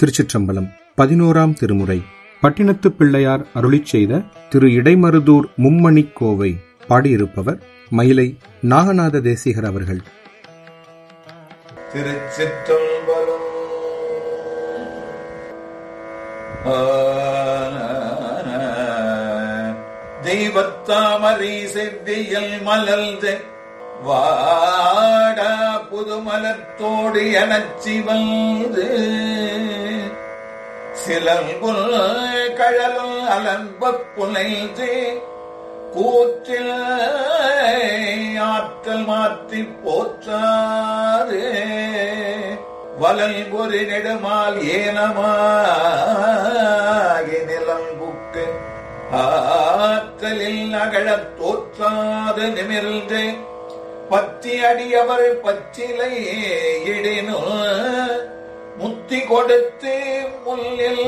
திருச்சிற்றம்பலம் பதினோராம் திருமுறை பட்டினத்து பிள்ளையார் அருளிச் செய்த திரு இடைமருதூர் மும்மணிக் கோவை பாடியிருப்பவர் மயிலை நாகநாத தேசிகர் அவர்கள் திருச்சிற்றம்பலம் தெய்வத்தாமரை செவ்வியல் மலர்ந்து வாடா புதுமலத்தோடு எனச்சி வந்து சிலங்குல் கழலும் அலன்ப புனைந்து கூற்றில் ஆற்றல் மாற்றி போற்றாது வலல் பொறி நெடுமால் ஏனமாகி நிலம்புக்கு ஆற்றலில் அகழத் தோற்றாது நிமிர்ந்து பத்தி அடியவர் பச்சிலை இடினு முத்தி கொடுத்து முல்லில்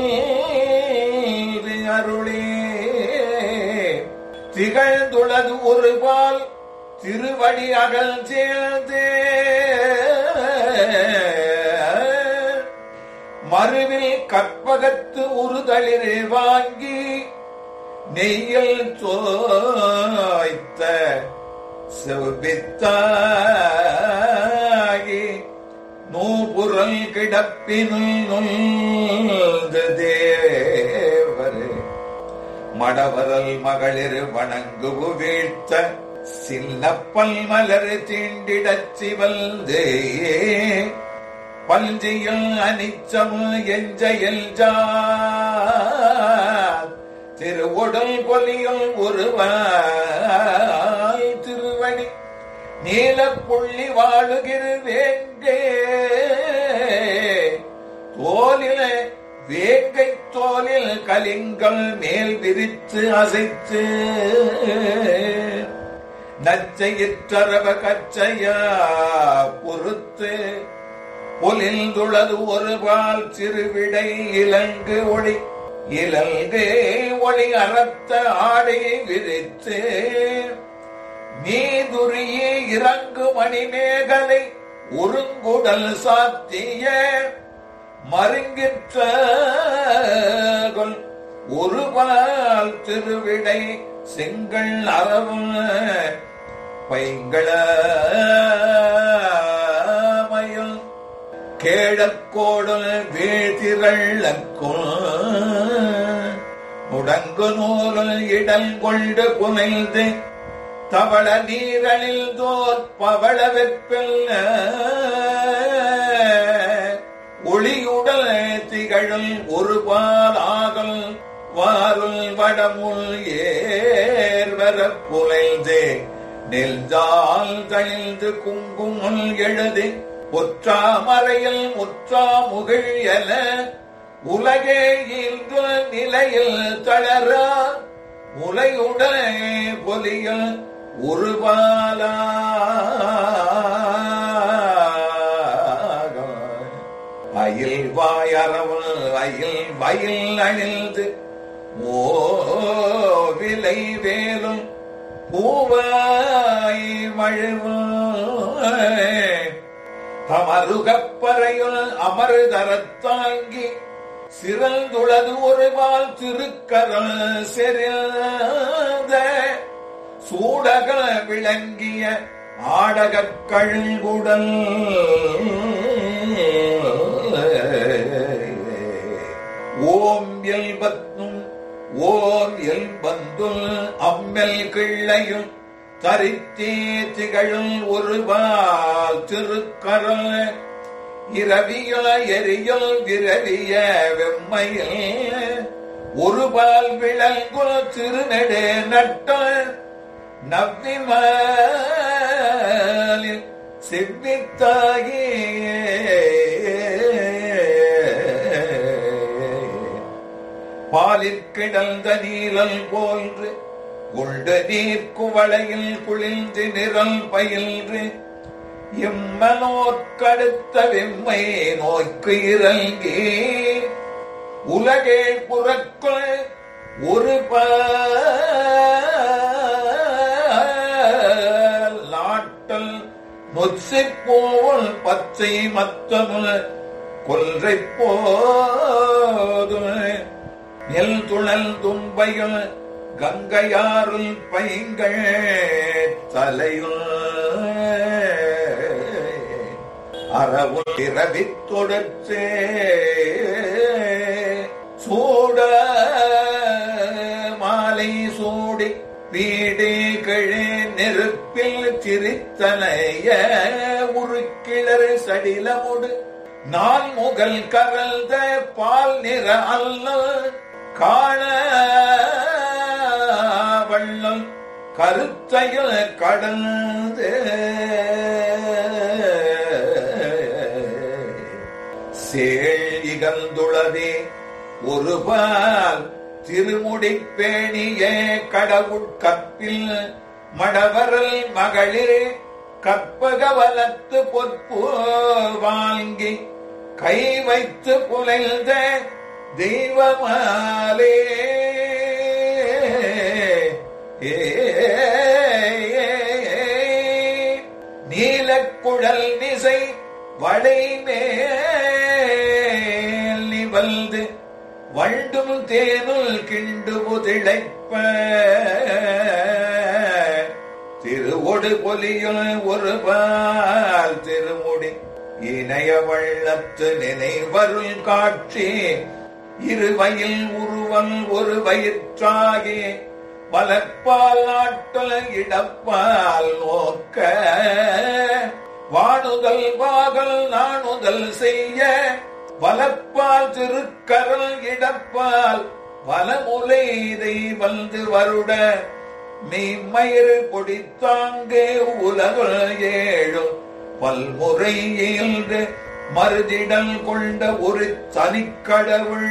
அருளே திகழ்ந்துளது ஒருபால் திருவடி அகல் சேர்ந்தே மறுவில் கற்பகத்து உறுதளிர் வாங்கி நெய்யில் தோய்த்த செவ்வித்தாகி நூபுரல் கிடப்பினுள் தேவரே மடவரல் மகளிர் வணங்குவு வீழ்த்த சின்னப்பல் மலர் தீண்டிடச் சிவல்தே பல்ஜியில் அனிச்சம் எஞ்சையில் திருவுடல் பொலியும் ஒருவாய் திருவடி நீல புள்ளி வாழுகிற வேங்கே தோலில வேங்கை தோலில் கலிங்கள் மேல் விரித்து அசைத்து நச்சையிற்றரவ கச்சையா பொறுத்து பொலிந்துளது ஒரு பால் சிறுவிடை இலங்கு ஒளி இலங்கு ஒளி அறத்த ஆடையை விரித்து நீதுரியே இறங்கு மணிமேகலை ஒருங்குடல் சாத்திய மருங்கிற்ற ஒருபால் திருவிடை செங்கல் அறவு பைங்களமயில் கேழக்கோடல் வீழ்திரள்ளக்கும் முடங்கு நூலில் இடல் கொண்டு புனைந்து தவள நீரலில் தோர் பவள வெப்பில் ஒளியுடல் திகழும் ஒரு பாலாகல் வாருள் வடமுள் ஏர்வர புலைந்து நெல்தால் கழிந்து குங்குமுள் எழுதி ஒற்றாமறையில் முற்றா முகிழ் என உலகே இன்று நிலையில் தளரா முலையுடனே பொலியில் ஒருபாலா அயில் வாயறவல் அயில் வயல் அணிந்து ஓவிலை வேலும் பூவாய் மழுவும் தமருகப்பறையுள் அமரு தரத்தாங்கி சிறந்துளது ஒருவால் திருக்கரல் செறிந்த சூடக விளங்கிய ஆடகக் கழுங்குடல் ஓம் எல்பத்தும் ஓம் எல்பந்துல் அம்மெல் கிள்ளையும் தரித்தே திகழும் ஒருபால் திருக்கரல் இரவியல எரியல் விரவிய வெம்மையில் ஒருபால் விளங்குல திருநெடே நட்ட நவ்விமாலில் செவ்வித்தாகி பாலில் கிடந்த நீலல் போன்று உண்ட நீர் குவளையில் குளிர்ந்து நிரல் பயின்று எம்மனோர்க்கடுத்த வெம்மை நோய்க்கு இறங்கி உலகே புறக்குள் ஒரு நாட்டல் நொச்சிப்போல் பச்சை மத்தமுல் கொல்றை போதும் நெல் துணல் தும்பையுள் கங்கையாருள் பைங்கள் தலையுள் அறவுள் இரவித் தொடர்ச்சே சூட மாலை சூடி வீடு கிழே நெருப்பில் சிரித்தனைய உருக்கிளர் சடிலமுடு நான் முகல் கரல்த பால் நிற அல்ல காண வள்ளல் கருத்தையில் கடந்து சேள் இகழ்ந்துளதே ஒருபால் திருமுடி பேணிய கடவுட் கற்பில் மடவரல் மகளிர் கற்பகவலத்து பொற்பு வாங்கி கை வைத்து புலைந்த தெய்வமாலே ஏ நீலக்குழல் நிசை வளை மேல் நிவல்து வண்டும் தேனுள் கிண்டு புதிழைப்ப திருவொடு பொலியுள் ஒரு பால் திருமுடி இணைய வள்ளத்து நினைவருள் காட்சி இருவயில் உருவம் ஒரு வயிற்றாகி வலப்பால் நாட்டல் இடப்பால் நோக்க வாணுதல் வாகல் நாணுதல் செய்ய வலப்பால் திருக்கரல் இடப்பால் வலமுலை இதை வந்து வருட மெய்மயிறு பொடித்தாங்கே உலகுள் ஏழும் பல்முறை இயல்ந்து மறுதிடல் கொண்ட ஒரு தனிக்கடவுள்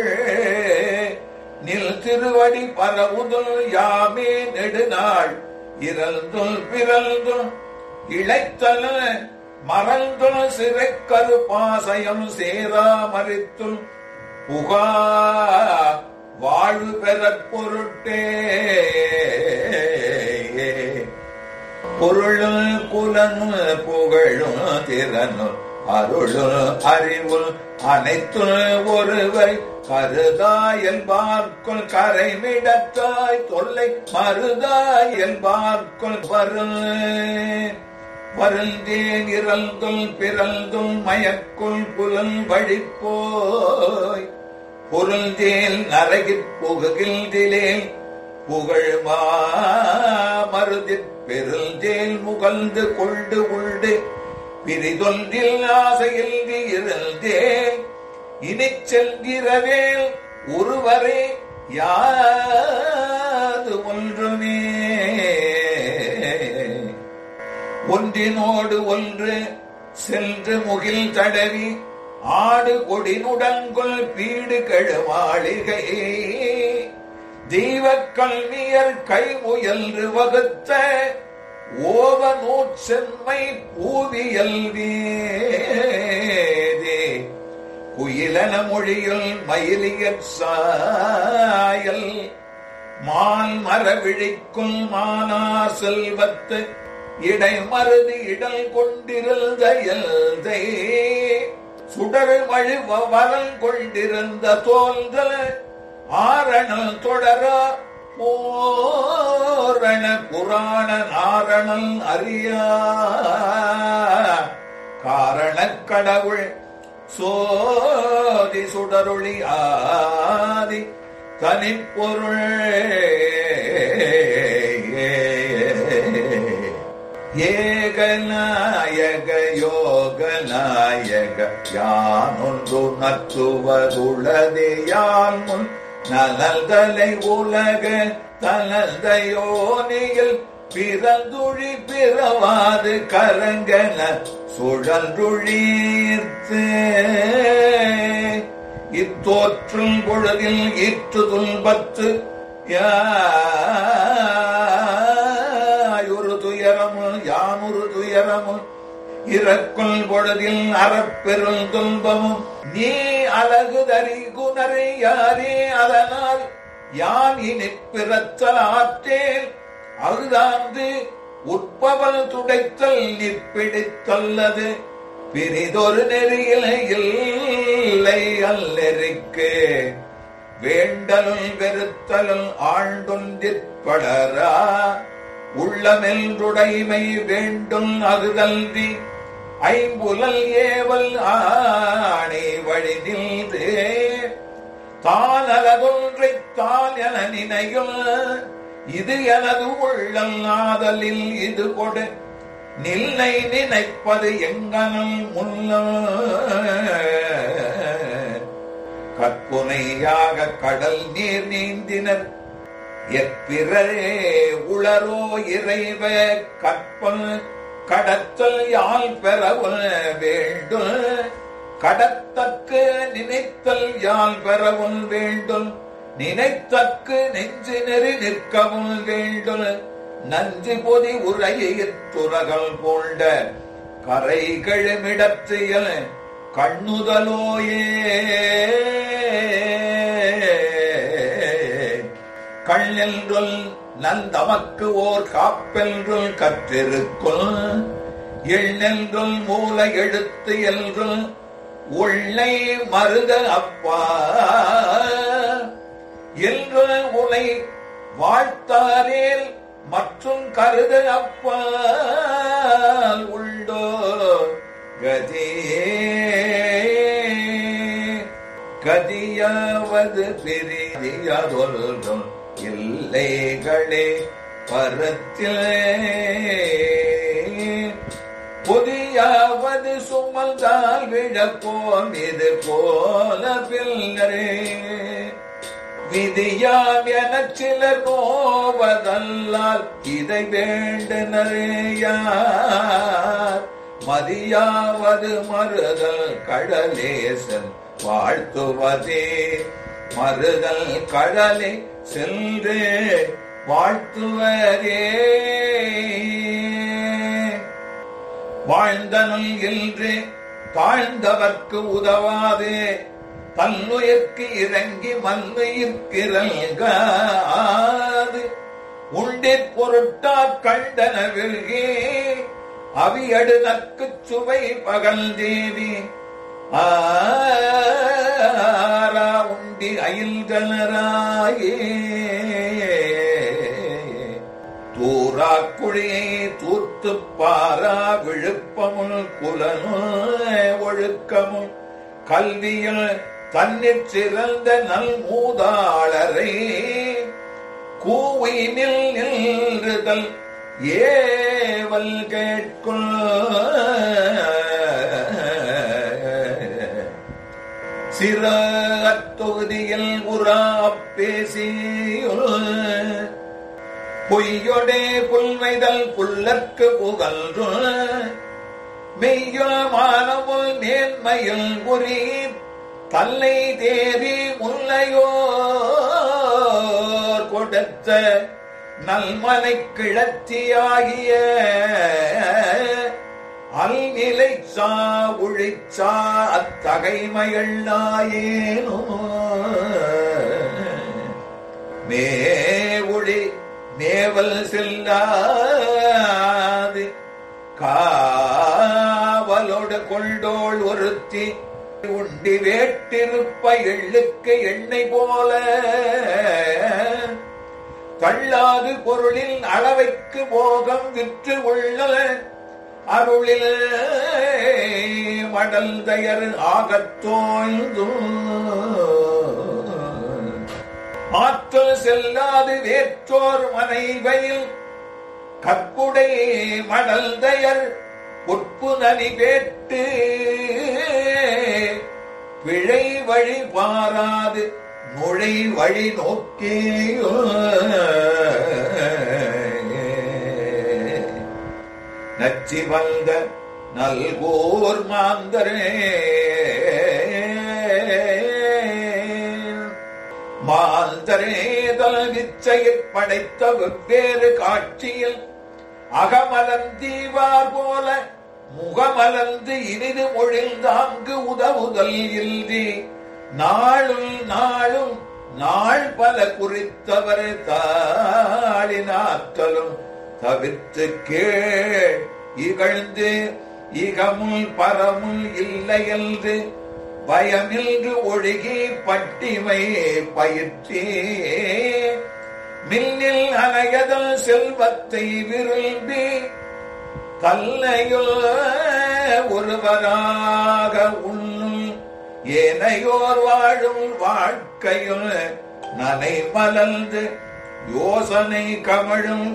நில் திருவடி பரவுதுல் யாமே நெடுநாள் இரல்துல் பிறல்துல் இழைத்தல மறந்துல் சிறைக்கரு பாசயம் சேராமரித்துல் புகா வாழ்வு பெறற் பொருட்டே பொருளும் குலனும் புகழும் திறனும் அருளும் அறிவும் அனைத்தும் ஒருவர் கருதாயல் பார்க்குள் கரைமிடத்தாய் தொல்லை மருதாயல் பார்க்குள் வரும் வருந்தேன் இறந்துள் பிறந்துள் மயக்குள் புலன் வழிப்போய் பொருந்தேல் நரகிற் புகுகில்திலேல் புகழ் மருதிற் பெருந்தேல் முகழ்ந்து கொண்டு உண்டு பிரிதொன்றில் ஆசையில் இருந்தே இனிச் செல்கிறவேல் ஒருவரே யாது ஒன்றுமே ஒன்றினோடு ஒன்று சென்று முகில் தடவி ஆடு கொடினுடங்குள் பீடு கழுவாளிகை தெய்வக் கல்வியர் கை முயன்று வகுத்த ஓவ நூற்சென்மை பூவியல் வேதே குயிலன மொழியில் மயிலியற் சாயல் மால் மரவிழிக்குள் மானா செல்வத்து இடை மருதி இடல் கொண்டிருந்த எல்தை சுடர் மழுவ வரல் கொண்டிருந்த தோன்றல் ஆரணல் தொடர போரண புராண நாரணல் அறியா காரணக் கடவுள் சோதி சுடருளி ஆதி தனிப்பொருள் ஏகநாயக யோகநாயக யானொன்று நத்துவதுளதே யான் முன் நலந்தலை உலக தனந்தையோனியில் பிறந்துழி பிறவாது கரங்கன சுழன்றுழீர்த்து இத்தோற்றும் பொழுதில் ஈற்று துன்பத்து யாயொரு துயரமும் யானொரு துயரமும் இறக்குள் பொழுதில் அறப்பெருள் துன்பமும் நீ அழகு தரி குணரை யாரே அதனால் யான் இனி பிறத்தல் ஆற்றேன் அகுதாந்து உட்பவல் துடைத்தல் நிற்பிடித்தல்லது பிரிதொரு நெறியில் இல்லை அல்லெறிக்கு வேண்டலுள் வெறுத்தலுள் ஆண்டொன்றிற்படரா உள்ளமென்றுடைமை வேண்டும் அகுதல்வி ஐம்புலல் ஏவல் ஆணை வழி நின்று தான் அலதொன்றைத் தான் என நினையும் இது எனது உள்ளல் ஆதலில் இது கொடு நில்லை நினைப்பது எங்கனல் முல்ல கற்புனையாக கடல் நீர் நீந்தினர் எப்பிறரே உளரோ இறைவ கற்பல் கடத்தல் யாழ் பெறவும் வேண்டும் கடத்தற்கு நினைத்தல் யாழ் பெறவும் வேண்டும் நினைத்தற்கு நெஞ்சு நெறி நிற்கவும் வேண்டும் நஞ்சு பொதி உரையிற் துறகள் போண்ட கரை கழுமிடத்தியல் கண்ணுதலோயே கண்ணென்றொல் நந்தமக்கு ஓர் காப்பென்றுள் கற்றிருக்குள் எண்ணென்றுள் மூல எழுத்து என்றுள் உள்ளை மருத அப்பா என்று உனை வாழ்த்தாரேல் மற்றும் கருத அப்பால் உண்டோ கதியே கதியாவது பிரியாதொல்கும் இல்லைகளே பரத்திலே புதியாவது சுமந்தால் விழப்போம் இது போல பிள்ளரே விதியாம் எனச் சிலர் நோவதல்லால் இதை வேண்டனரேயார் மதியாவது மறுதல் கடலேசன் வாழ்த்துவதே மறுதல் கடலை சென்று வாழ்த்துவதே வாழ்ந்தனுள் என்று தாழ்ந்தவர்க்கு உதவாதே பல்லுயிர்க்கு இறங்கி மல்லுயிர்க்கிறல்காது உண்டிற் பொருட்டா கண்டன வில்கே அவியடு நற்குச் சுவை பகல் தேவி ஆரா உண்டி அயில்கலராயே தூரா குழியை தூர்த்து பாரா விழுப்பமுள் குலனுள் ஒழுக்கமுள் கல்வியில் தன்னிற் சிறந்த நல் மூதாளரை கூவி நில் நின்றுதல் ஏவல் கேட்குள் சிற தொகுதியில் உரா பேசியுள் பொய்யொடே புல்வைதல் புல்லற்கு புகழ்று மெய்யமானமுல் மேன்மையில் குறி தல்லை தேவி முல்லையோர் கொடுத்த நல்மனை கிழத்தியாகிய அல்நிலை சா உழிச்சா அத்தகைமைகள் நாயேனோ மேவுழி மேவல் செல்லாது காவலோடு கொண்டோள் ஒருத்தி உண்டி வேட்டிருப்ப எள்ளுக்கு எண்ணெய் போல தள்ளாது பொருளில் அளவைக்கு போகம் விற்று உள்ள அருளில் மடல் தயர் ஆகத்தோய்ந்தும் ஆற்றல் செல்லாது வேற்றோர் மனைவையில் கற்புடை மடல் தயர் பொற்பு நனி பேட்டு பிழை வழி பாராது நுழை வழி நோக்கியோ நச்சி வந்த நல்கோர் மாந்தரே மாந்தரேதல் விச்சையில் படைத்த வெவ்வேறு காட்சியில் அகமலந்தீவார் போல முகமலர்ந்து இனிது மொழிந்தாங்கு உதவுதல் இல்தி நாளும் நாளும் நாள் பல குறித்தவர் தாளினாற்றலும் தவிர்த்து கேள் இகழ்ந்து இகமுல் பரமுல் இல்லையென்று பயமில்கு ஒழுகி பட்டிமை பயிற்றே மின்னில் அலையதல் செல்வத்தை விரும்பி கல்லையுள் ஒருவராக உண்ணும் ஏனையோர் வாழும் வாழ்க்கையுள் நனை மலர்ந்து யோசனை கமழும்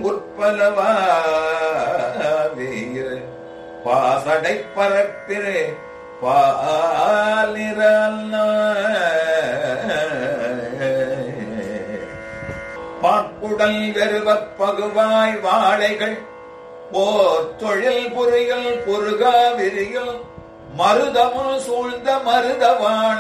உற்பலவாவீர் பாசடை பரப்பிரே பாலிரல்ல பாக்குடல் வெறுவப் பகுவாய் வாழைகள் ஓர் தொழில் புரியில் பொருகா விரியில் மருதமும் சூழ்ந்த மருதவான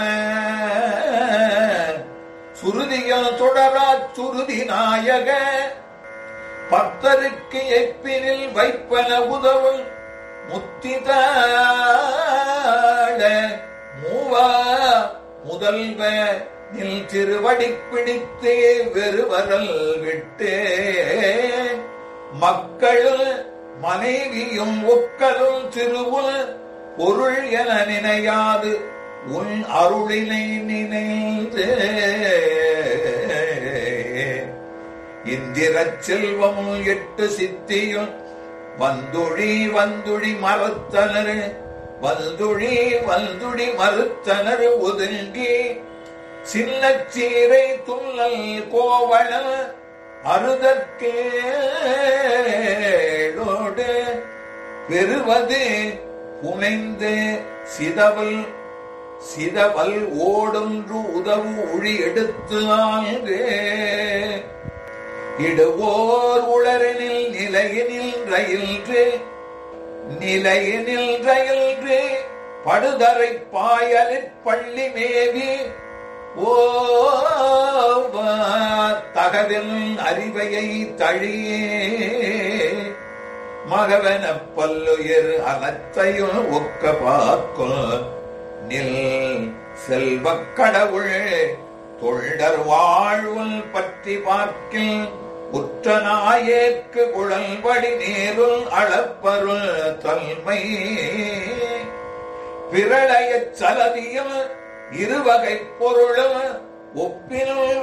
சுருதியில் தொடரா சுருதி நாயக பக்தருக்கு எப்பினில் வைப்பன உதவும் முத்திதாழ மூவா முதல்வ நில் திருவடி பிடித்தே வெறுவரல் விட்டே மக்களும் மனைவியும் ஒக்கலும் திருவுள் பொருள் என நினையாது உன் அருளினை நினைந்து இந்திரச் செல்வமும் எட்டு சித்தியும் வந்துழி வந்துழி மறுத்தனர் வந்துழி வந்துழி மறுத்தனர் ஒதுங்கி சின்னச் சீரை துள்ளல் கோவள அருதற்கேளோடு பெறுவது புனைந்து சிதவல் சிதவல் ஓடொன்று உதவு ஒழி எடுத்து ஆங்கே இடுவோர் உளரெனில் நிலையினில் ரயில்று நிலையினில் ரயில்று படுதரை பாயலிற் பள்ளி மேவி ஓ தகவில் அறிவையை தழியே மகவன பல்லுயிர் அனைத்தையும் ஒக்க பார்க்கும் நில் செல்வக் கடவுள் தொண்டர் வாழ்வுள் பற்றி பார்க்கில் உற்ற நாயேற்கு குழல்படி நேருள் அளப்பருள் தன்மை பிரளயச் சலதியும் இருவகை பொருளும் ஒப்பினுள்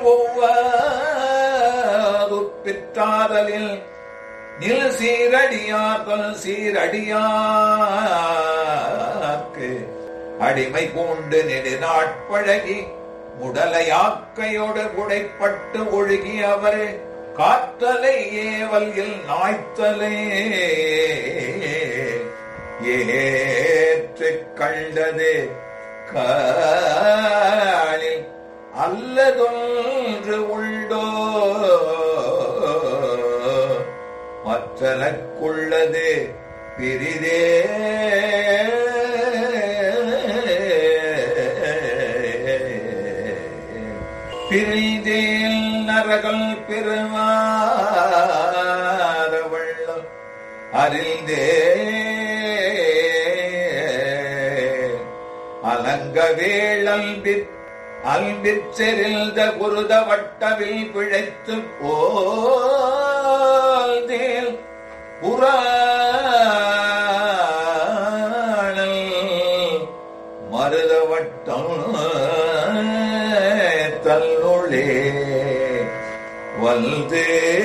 ஒவ்வாதுப்பிற்றாதலில் நில் சீரடியாதல் சீரடியாக்கு அடிமை பூண்டு நெடுநாட்பழகி முடலையாக்கையோடு குடைப்பட்டு ஒழுகி அவர் காத்தலை ஏவல்கில் நாய்த்தலே ஏற்றுக் கண்டது காலில் அல்லதொன்று உண்டோ மற்றனக்குள்ளது பிரிதே பிரிதேல் நரகள் பெருமாற வெள்ளம் அறிந்தே அலங்க வேளம்பிற் அல்பிற்செறிந்த குருத வட்டவில் பிழைத்து போதேல் புறாணல் மருத வட்டம் தன்னுளே வந்து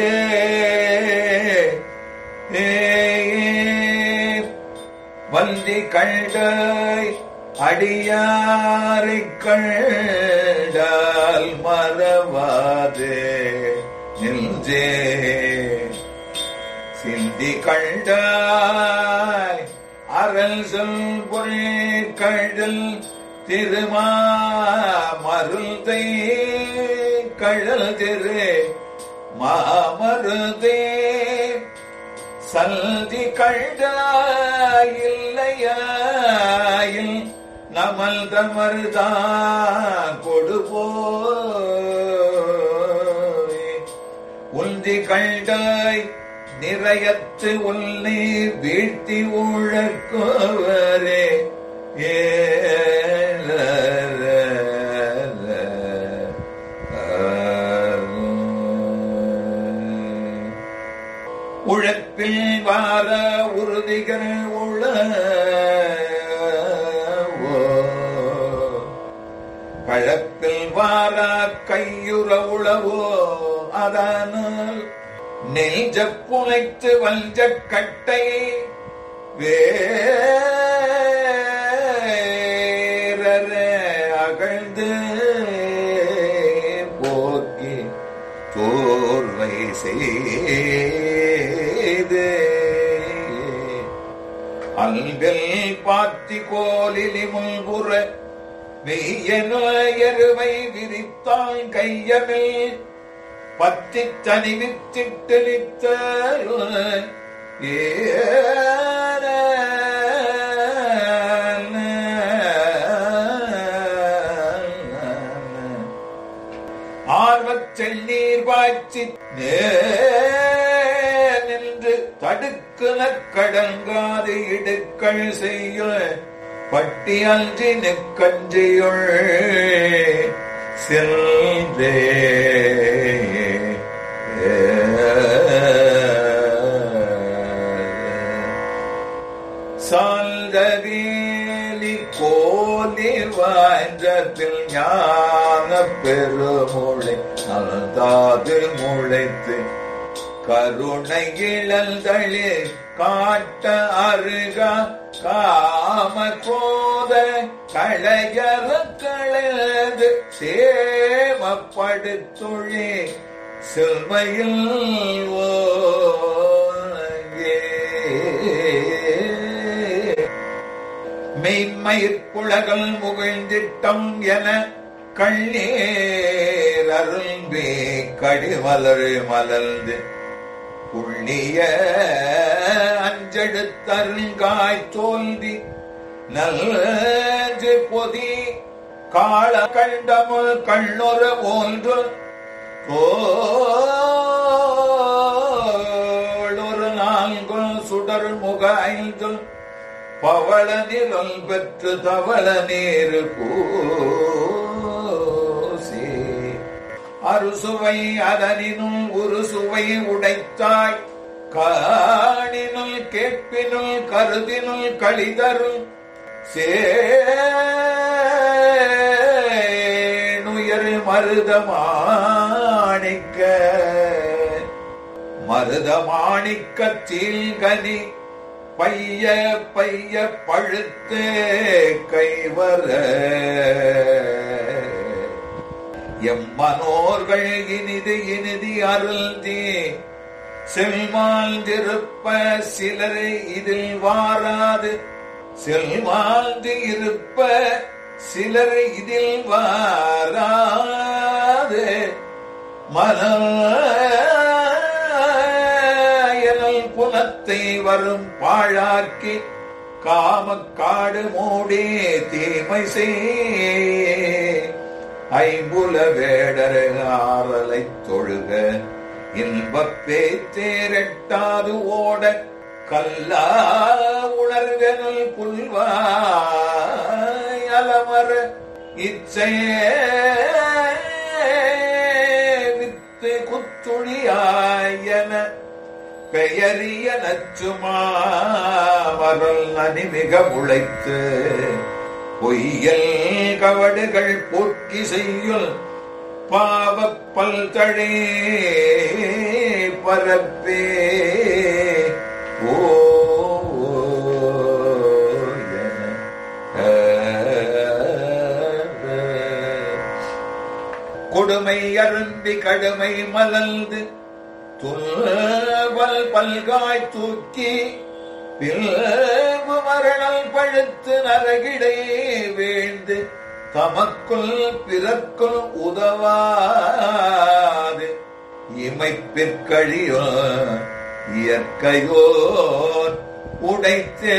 வந்தி கண்டாய் அடியாரை கண்டால் மறவாது நின்றே சிந்தி கண்டாய் அரண் சொல் பொருள் கழல் திருமா மருந்தை கழல் திரு மாமருதே சல்தி கண்டாயில்லையாயில் நமல் தமர்தா கொடுபோய் உந்தி கண்டாய் நிறையத்து உன்னை வீழ்த்தி உழக்குவரே ஏல உழப்பில் வார உறுதிகள் உள்ள செல்வாரா கையுற உளவோ அதனால் நெஞ்ச புனைத்து வஞ்ச கட்டை வேற அகழ்ந்து போக்கி தோர்வை செய்து அல்கள் பாத்தி கோலிலி முன்புற மெய்யன எருவை விரித்தாள் கையமில் பத்தி தனிவித்திட்டு நித்த ஏன ஆர்வச் செந்நீர் பாய்ச்சி நேர் நின்று தடுக்குனக் கடங்காது இடுக்கள் செய்ய பட்டி அன்றி நெக்கஞ்சியுள் செல்வே சால்தவேலி கோலி வாஞ்சத்தில் ஞான பெருமொழி நல்தாது முளைத்து கருணை இழந்தளிர் காட்ட அருகா காம கோத களையற களையது சேமப்படுத்துழி செல்மையில் ஓயே மெய்மயிர்குழகள் முகிழ்ந்திட்டம் என கண்ணீர் அரும்பே கடிமலர் மலர்ந்து புள்ளிய அஞ்செடுத்தருங்காய் தோல்வி நல்ஜு பொதி காள கண்டமுள் கண்ணொரு ஒன்று தோளொரு நான்கு சுடர் முக ஐந்து பவள நிழல் பெற்று தவள நீர் பூசி அறுசுவை அதனினும் ஒரு சுவை உடைத்தாய் காணினுள் கேட்பினுள் கருதினுள் கழிதரும் சேணுயர் மருதமாணிக்க மருதமாணிக்க தீல்கனி பைய பைய பழுத்து கைவர எம்மனோர்கள் இனிது இனிதி அருள்தி செல்மாழ்ந்திருப்ப சிலரை இதில் வாராது செல்மாழ்ந்து இருப்ப சிலர் இதில் வாராது மனல் புலத்தை வரும் பாழாக்கி காமக்காடு மூடி தீமை செய் ஐம்புல வேடர் ஆறலை தொழுக இன்பப் பேத்தேரட்டாது ஓட கல்லா உணர்கனல் புல்வாய் அலமர இச்சையே வித்து குத்துழியாயன பெயரிய நச்சுமாவரல் அணிமிக முளைத்து பொய்யல் கவடுகள் போக்கி செய்யுள் பாவப் பல்தழே பரப்பே ஓ கொடுமை அருந்தி கடுமை மலர்ந்து துல்வல் பல்காய் தூக்கி பில்வு மரணல் பழுத்து நரகிடை வீழ்ந்து தமக்குள் பிறக்குள் உதவாது இமைப்பிற்கழியோ இயற்கையோர் உடைத்தே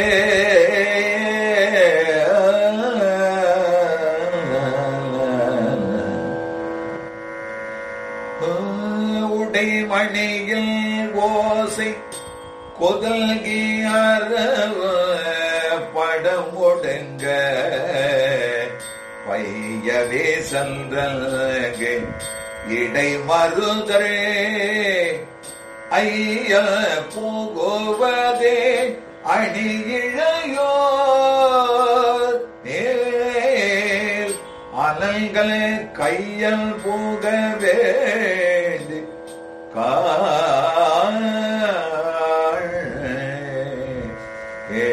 உடைமணியில் ஓசை கொதல்கியார படம் ஒடுங்க பையவே சன்றல்கு இடை மருதரே ஐய பூகோவதே அணியிழையோ நேர் அனல் கழல்கள் கையல் போக வேண்டி காள் ஏ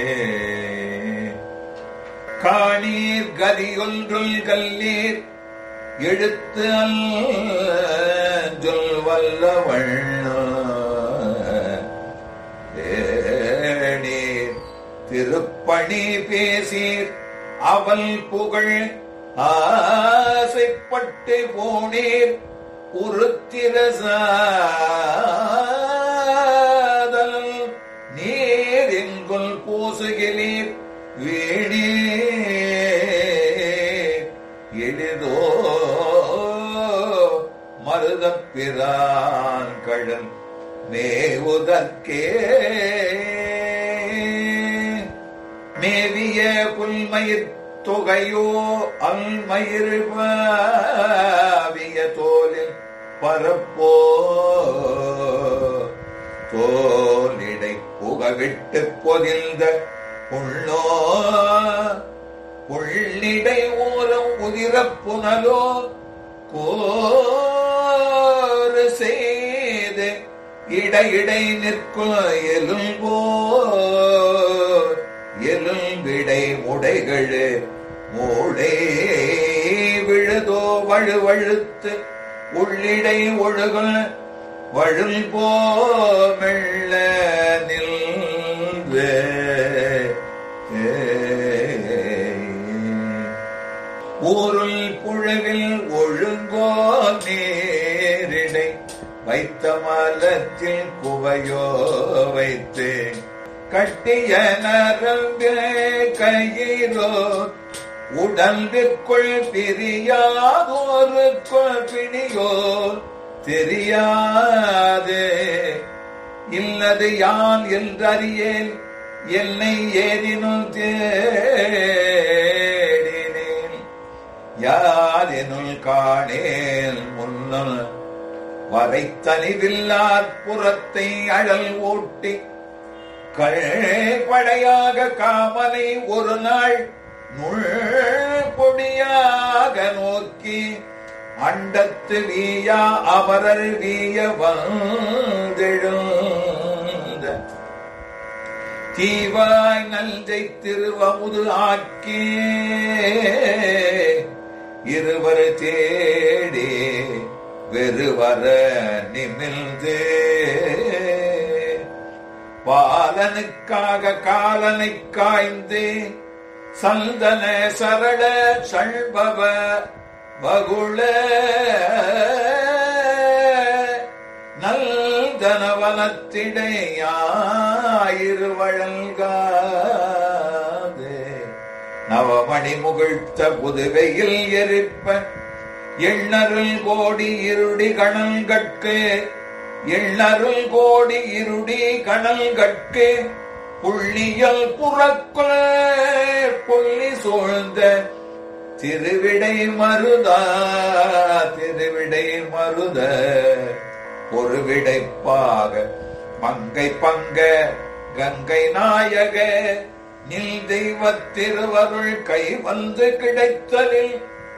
காணீர் கதியொன்றுள் கல்லீர் எழுத்து அல் வல்லவள் தேனீர் திருப்பணி பேசீர் அவள் புகழ் ஆசைப்பட்டு போனீர் உருத்திரசாதல் நீர் எங்குள் பூசுகிறீர் வீணே எளிதோ மருதப்பிரான் கடல் மேவுதற்கே மேவிய புல்மயிர் தொகையோ அல்மயிர் பாவிய தோலில் பரப்போ தோலிடை புகவிட்டு பொதிந்த புள்ளோ புள்ளிடை ஓரம் உதிரப் புனலோ கோறு செய்து இடையிடை நிற்கும் எலும்போ எலும்பிடை முடைகளு மூடை விழுதோ வழுவழுத்து உள்ளிடை ஒழுகுல் வழுல் போ மெல்ல நில்வே ஊருள் புழவில் ஒழுங்கோ நேரிடை வைத்த மலத்தில் குவையோ வைத்து கட்டிய நரம்பு கையிலோ உடம்பிற்குள் பிரியாதோருக்குள் பிணியோ தெரியாது இல்லது யான் என்றறியேன் என்னை ஏதினும் தேடினேன் யாரெனுள் காணேன் முன்னும் வரை தனிவில்லார் புறத்தை அழல் ஓட்டி கழ்படையாக காமனை ஒரு நாள் நுள் பொடியாக நோக்கி அண்டத்து வீயா அமரர் வீய வந்தெழுந்த தீவாய் நல்ஜை திருவமுது ஆக்கி இருவர் தேடி வெறுவர நிமிழ்ந்து பாலனுக்காக காலனை காய்ந்து சந்தன சரள சண்பவ வகுள நல்தனவனத்திடையாயிருவழல்காது நவமணி முகிழ்த்த புதுவையில் எரிப்ப எண்ணருள் கோடி இருடி கணல் கட்கு எண்ணருள் கோடி இருடி கணல் கட்கு புள்ளியல் புறக்குள் புள்ளி சூழ்ந்த திருவிடை மருதா திருவிடை மருத ஒரு விடைப்பாக மங்கை பங்க கங்கை நாயக நில் தெய்வ திருவருள் கை வந்து கிடைத்தலில்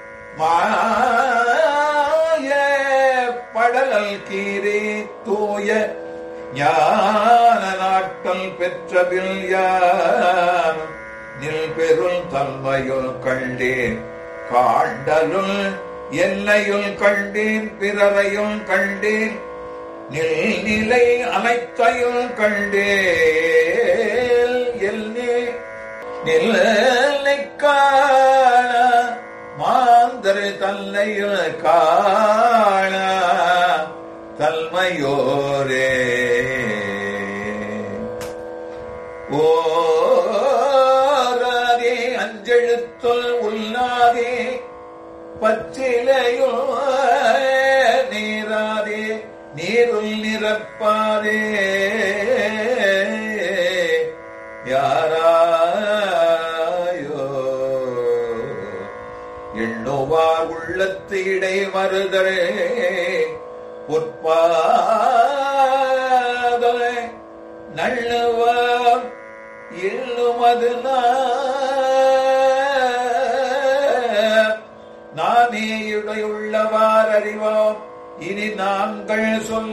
மாய படலல் கீரே தூய ஞான நாட்கள் பெற்றபில் யான் நில் பெருள் தன்மையுள் கண்டேன் காண்டலுள் என்னையுள் கண்டேன் பிறரையும் கண்டேன் நில் நிலை அனைத்தையும் கண்டேன் எல்லே நிலை காண மாந்தர் தன்னையுள் காண தன்மையோரே ஓராதே அஞ்செழுத்தொல் உள்ளாதே பச்சிலையோ நீராதே நீருள் நிரப்பாதே யாராயோ எண்ணுவார் உள்ளத்து இடை மறுதரே பொற்பாதலை நள்ளுவார் இள்ளுமது நானே இடையுள்ளவார் அறிவோம் இனி நாங்கள்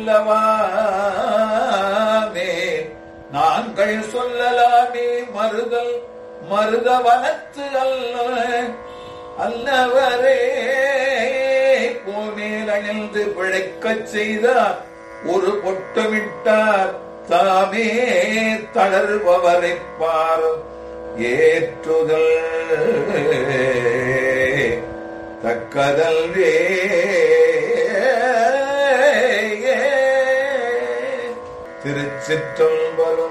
சொல்லவாமே நாங்கள் சொல்லலாமே மறுதல் மருதவனத்து அல்ல அல்லவரே பூமேல் அணிந்து பிழைக்கச் செய்தார் ஒரு பொட்டமிட்டார் தாமே தளர்பவரை பார் ஏற்றுதல் தக்கதல்வே திருச்சிற்றம்பலம்